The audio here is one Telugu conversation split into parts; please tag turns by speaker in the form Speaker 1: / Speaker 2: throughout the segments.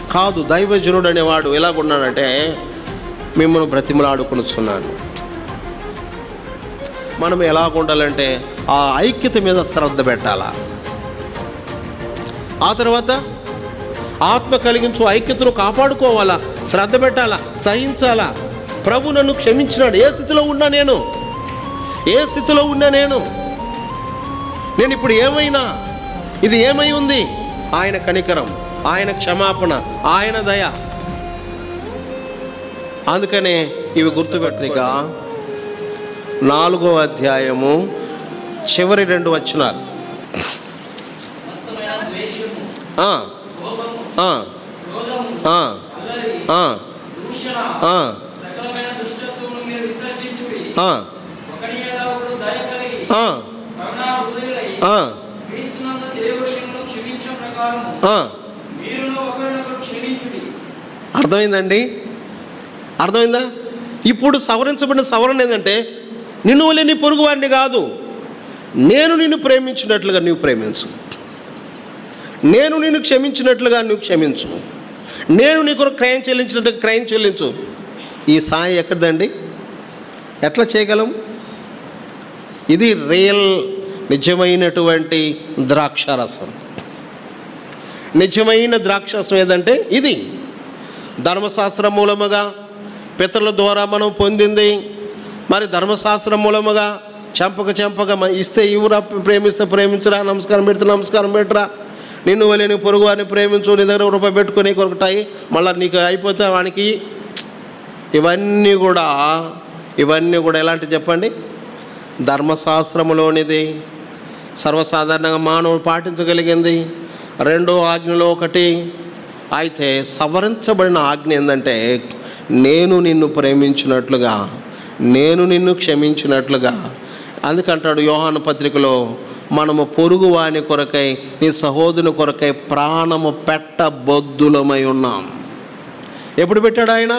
Speaker 1: కాదు దైవజనుడు అనేవాడు ఎలాగున్నాడంటే మిమ్మల్ని బ్రతిమలాడుకునిచున్నాను మనం ఎలాగ ఉండాలంటే ఆ ఐక్యత మీద శ్రద్ధ పెట్టాలా ఆ తర్వాత ఆత్మ కలిగించు ఐక్యతను కాపాడుకోవాలా శ్రద్ధ పెట్టాలా సహించాలా ప్రభు నన్ను క్షమించినాడు ఏ స్థితిలో ఉన్నా నేను ఏ స్థితిలో ఉన్నా నేను నేను ఇప్పుడు ఏమైనా ఇది ఏమై ఉంది ఆయన కనికరం ఆయన క్షమాపణ ఆయన దయ అందుకనే ఇవి గుర్తుపెట్టిక నాలుగో అధ్యాయము చివరి రెండు వచనాలు
Speaker 2: సమస్తమైన ద్వేషము
Speaker 1: ఆ,
Speaker 2: కోపము
Speaker 1: ఆ,
Speaker 2: క్రోధము
Speaker 1: ఆ,
Speaker 2: అల్లరి
Speaker 1: ఆ,
Speaker 2: దూషణ
Speaker 1: ఆ,
Speaker 2: సకలమైన దుష్టత్వమును మీరు విసర్జించుడి
Speaker 1: ఆ,
Speaker 2: ఒకని ఎడల ఒకడు దయ కలిగి
Speaker 1: ఆ,
Speaker 2: కరుణా హృదయులై
Speaker 1: ఆ,
Speaker 2: క్రీస్తునందు దేవుడు మిమ్మల్ని క్షమించిన ప్రకారము
Speaker 1: ఆ.
Speaker 2: మీరును ఒకరినొకరు క్షమించుడి
Speaker 1: అర్థమైందండి అర్థమైందా ఇప్పుడు సవరించబడిన సవరణ ఏంటంటే నిన్ను వల్లే నీ పొరుగు వారిని కాదు నేను నిన్ను ప్రేమించినట్లుగా నువ్వు ప్రేమించు నేను నిన్ను క్షమించినట్లుగా నువ్వు క్షమించు నేను నీ కొరకు క్రయం చెల్లించినట్టుగా క్రయం చెల్లించు ఈ స్థాయి ఎక్కడిదండి ఎట్లా చేయగలం ఇది రియల్ నిజమైనటువంటి ద్రాక్షారసం నిజమైన ద్రాక్షరసం ఏదంటే ఇది ధర్మశాస్త్రం మూలముగా పితరుల ద్వారా మనం పొందింది మరి ధర్మశాస్త్రం మూలముగా చెంపక చెంపక మ- ఇస్తే ఇవురా ప్రేమిస్తే ప్రేమించరా నమస్కారం పెడితే నమస్కారం పెట్టరా నిన్ను వలే నీ పొరుగు వారిని ప్రేమించు నీ దగ్గర ఒక రూపాయి పెట్టుకొని కొరకటాయి మళ్ళీ నీకు అయిపోతే వానికి ఇవన్నీ కూడా ఇవన్నీ కూడా ఎలాంటి చెప్పండి ధర్మశాస్త్రములోనిది సర్వసాధారణంగా మానవుడు పాటించగలిగింది రెండో ఆజ్ఞలో ఒకటి అయితే సవరించబడిన ఆజ్ఞ ఏంటంటే నేను నిన్ను ప్రేమించినట్లుగా నేను నిన్ను క్షమించినట్లుగా అందుకంటాడు యోహాను పత్రికలో మనము పొరుగు వాని కొరకై నీ సహోదరుని కొరకై ప్రాణము పెట్టబొద్దులమై ఉన్నాం ఎప్పుడు పెట్టాడు ఆయన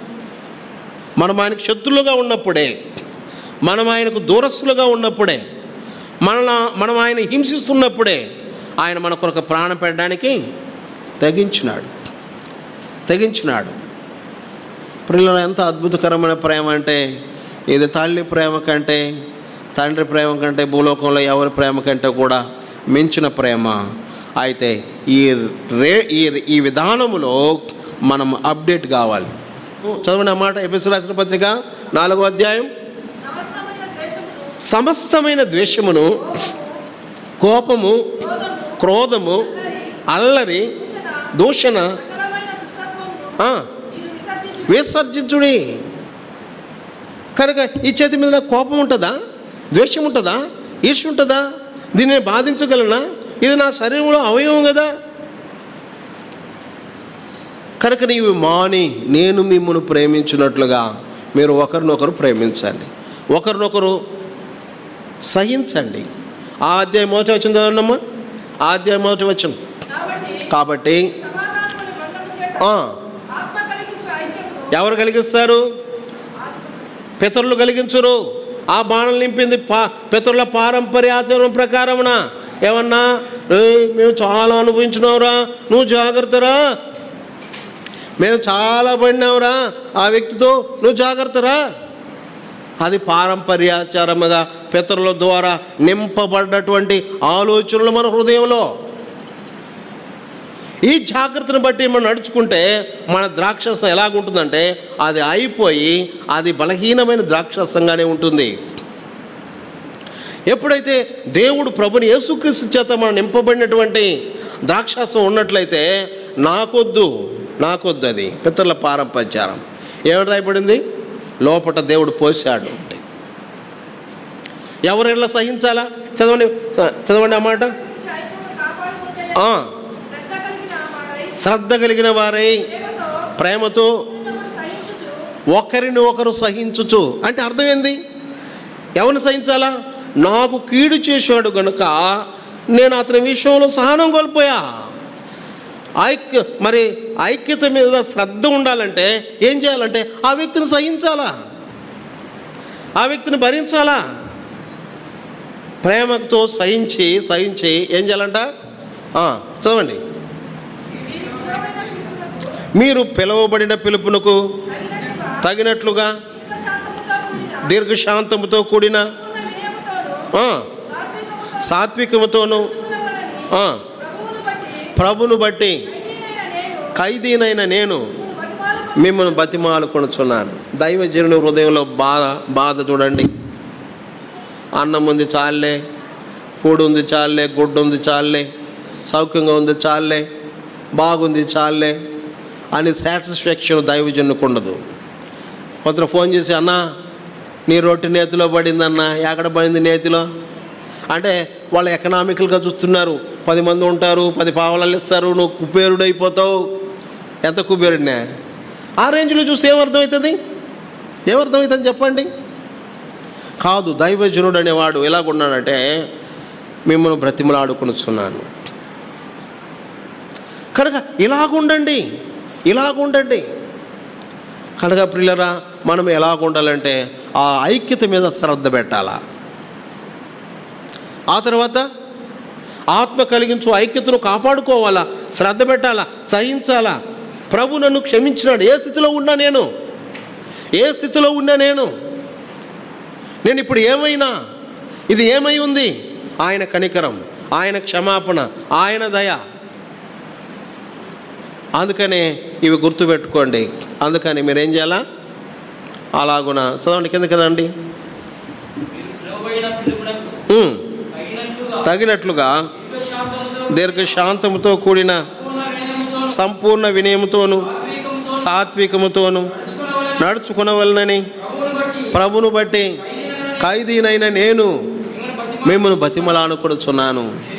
Speaker 1: మనం ఆయనకు శత్రులుగా ఉన్నప్పుడే మనం ఆయనకు దూరస్తులుగా ఉన్నప్పుడే మన మనం ఆయన హింసిస్తున్నప్పుడే ఆయన మన కొరకు ప్రాణం పెట్టడానికి తెగించినాడు తెగించినాడు ప్రియులలో ఎంత అద్భుతకరమైన ప్రేమ అంటే ఇది తల్లి ప్రేమ కంటే తండ్రి ప్రేమ కంటే భూలోకంలో ఎవరి ప్రేమ కంటే కూడా మించిన ప్రేమ అయితే ఈ రే ఈ ఈ విధానములో మనం అప్డేట్ కావాలి చదవండి అన్నమాట ఎపిసోడ్ రాసిన పత్రిక నాలుగో అధ్యాయం
Speaker 3: సమస్తమైన ద్వేషమును,
Speaker 1: సమస్తమైన ద్వేషమును కోపము క్రోధము అల్లరి దూషణ
Speaker 3: సకలమైన దుష్టత్వమును
Speaker 1: ఆ,
Speaker 3: మీరు విసర్జించు
Speaker 1: విసర్జించుడి కనుక ఈ చేతి మీద నాకు కోపం ఉంటుందా ద్వేషం ఉంటుందా ఈర్ష ఉంటుందా దీన్ని నేను బాధించగలనా ఇది నా శరీరంలో అవయవం కదా కనుక నీవు మాని నేను మిమ్మల్ని ప్రేమించినట్లుగా మీరు ఒకరినొకరు ప్రేమించండి ఒకరినొకరు సహించండి ఆ అధ్యాయం మొదటి వచ్చిన చదవండమ్మా ఆ అధ్యాయం మొదటి వచ్చిన
Speaker 3: కాబట్టి
Speaker 1: కాబట్టి
Speaker 3: సమాధానమును బంధము చేత
Speaker 1: ఆ,
Speaker 3: ఆత్మ కలిగించు ఐక్యమును
Speaker 1: ఎవరు కలిగిస్తారు పితరులు కలిగించరు ఆ బాణలు నింపింది పా పితరుల పారంపర్యాచరణ ప్రకారమున ఏమన్నా "ఏయ్, మేము చాలా అనుభవించినవురా నువ్వు జాగ్రత్తరా మేము చాలా పడినావురా ఆ వ్యక్తితో నువ్వు జాగ్రత్తరా అది పారంపర్యాచారముగా పితరుల ద్వారా నింపబడ్డటువంటి ఆలోచనలు మన హృదయంలో ఈ జాగ్రత్తను బట్టి మనం నడుచుకుంటే మన ద్రాక్షరసం ఎలాగుంటుందంటే అది అయిపోయి అది బలహీనమైన ద్రాక్షరసంగానే ఉంటుంది ఎప్పుడైతే దేవుడు ప్రభుని యేసుక్రీస్తు చేత మనం నింపబడినటువంటి ద్రాక్షరసం ఉన్నట్లయితే నాకొద్దు నాకొద్దు అది పితరుల పారంపర్యారం ఏమని రాయబడింది లోపట దేవుడు పోసాడు అంటే ఎవరెలా సహించాలా చదవండి చదవండి అన్నమాట
Speaker 3: ఐక్యమును కాపాడుకుంటే
Speaker 1: ఆ,
Speaker 3: శ్రద్ధ కలిగిన వారై
Speaker 1: శ్రద్ధ కలిగిన వారై
Speaker 3: ప్రేమతో
Speaker 1: ప్రేమతో
Speaker 3: ఒకరినొకరు సహించుచు
Speaker 1: ఒకరిని ఒకరు సహించుచు అంటే అర్థం ఏంది ఎవరిని సహించాలా నాకు కీడు చేశాడు గనుక నేను అతని విషయంలో సహనం కోల్పోయా ఐక్య మరి ఐక్యత మీద శ్రద్ధ ఉండాలంటే ఏం చేయాలంటే ఆ వ్యక్తిని సహించాలా ఆ వ్యక్తిని భరించాలా ప్రేమతో సహించి సహించి ఏం చేయాలంట ఆ, చదవండి
Speaker 3: మీరు క్రూరమైన
Speaker 1: మీరు పిలువబడిన పిలుపునకు
Speaker 3: తగినట్టుగా
Speaker 1: తగినట్లుగా
Speaker 3: దీర్ఘశాంతముతో కూడిన
Speaker 1: దీర్ఘశాంతముతో కూడిన
Speaker 3: పూర్ణ వినయముతోనూ
Speaker 1: ఆ,
Speaker 3: సాత్వికముతో
Speaker 1: సాత్వికముతోను
Speaker 3: కూడుకొనవలెనని
Speaker 1: ఆ,
Speaker 3: ప్రభువును బట్టి
Speaker 1: ప్రభును బట్టి
Speaker 3: ఖైదీనైన నేను
Speaker 1: ఖైదీనైన నేను
Speaker 3: బతిమాలుకొను
Speaker 1: మిమ్మల్ని బతిమాలుకొనుచున్నాను దైవజనుని హృదయంలో బాధ బాధ చూడండి అన్నం ఉంది చాలే కూడు ఉంది చాలే గుడ్డు ఉంది చాలే సౌఖ్యంగా ఉంది చాలే బాగుంది చాలే అని సాటిస్ఫాక్షన్ దైవజనునికి ఉండదు కొందరు ఫోన్ చేసి అన్న నీ రొట్టె నేతిలో పడిందన్న ఎక్కడ పడింది నేతిలో అంటే వాళ్ళు ఎకనామికల్గా చూస్తున్నారు పది మంది ఉంటారు పది పావలాలు ఇస్తారు నువ్వు కుబేరుడు అయిపోతావు ఎంత కుబేరుడినే ఆ రేంజ్లో చూసి ఏమర్థమవుతుంది ఏమర్థమవుతుంది చెప్పండి కాదు దైవజనుడు అనేవాడు ఎలాగున్నాడంటే మిమ్మల్ని బ్రతిమలాడుకొనుచున్నాను కనుక ఇలాగుండండి ఇలాగుండండి కనుక ప్రియులరా మనం ఎలాగుండాలంటే ఆ ఐక్యత మీద శ్రద్ధ పెట్టాలా ఆ తర్వాత ఆత్మ కలిగించు ఐక్యతను కాపాడుకోవాలా శ్రద్ధ పెట్టాలా సహించాలా ప్రభు నన్ను క్షమించినాడు ఏ స్థితిలో ఉన్నా నేను ఏ స్థితిలో ఉన్నా నేను నేను ఇప్పుడు ఏమైనా ఇది ఏమై ఉంది ఆయన కనికరం ఆయన క్షమాపణ ఆయన దయ అందుకనే ఇవి గుర్తుపెట్టుకోండి అందుకని మీరేం చేయాలా అలాగున చదవండి కిందకి రండి
Speaker 2: మీరు పిలువబడిన పిలుపునకు
Speaker 1: ఉమ్,
Speaker 2: తగినట్లుగా
Speaker 1: తగినట్లుగా
Speaker 2: దీర్ఘశాంతముతో
Speaker 1: దీర్ఘశాంతముతో కూడిన
Speaker 2: పూర్ణ వినయముతో
Speaker 1: సంపూర్ణ వినయముతోను
Speaker 2: సాత్వికముతో
Speaker 1: సాత్వికముతోను
Speaker 2: నడుచుకొనవలెనని
Speaker 1: నడుచుకునవలనని
Speaker 2: ప్రభువును బట్టి
Speaker 1: ప్రభును బట్టి
Speaker 2: ఖైదీనైన
Speaker 1: ఖైదీనైన నేను
Speaker 2: మిమ్మల్ని బతిమాలు
Speaker 1: మిమ్మల్ని బతిమలానుకొడుచున్నాను
Speaker 2: చేయుచున్నాను.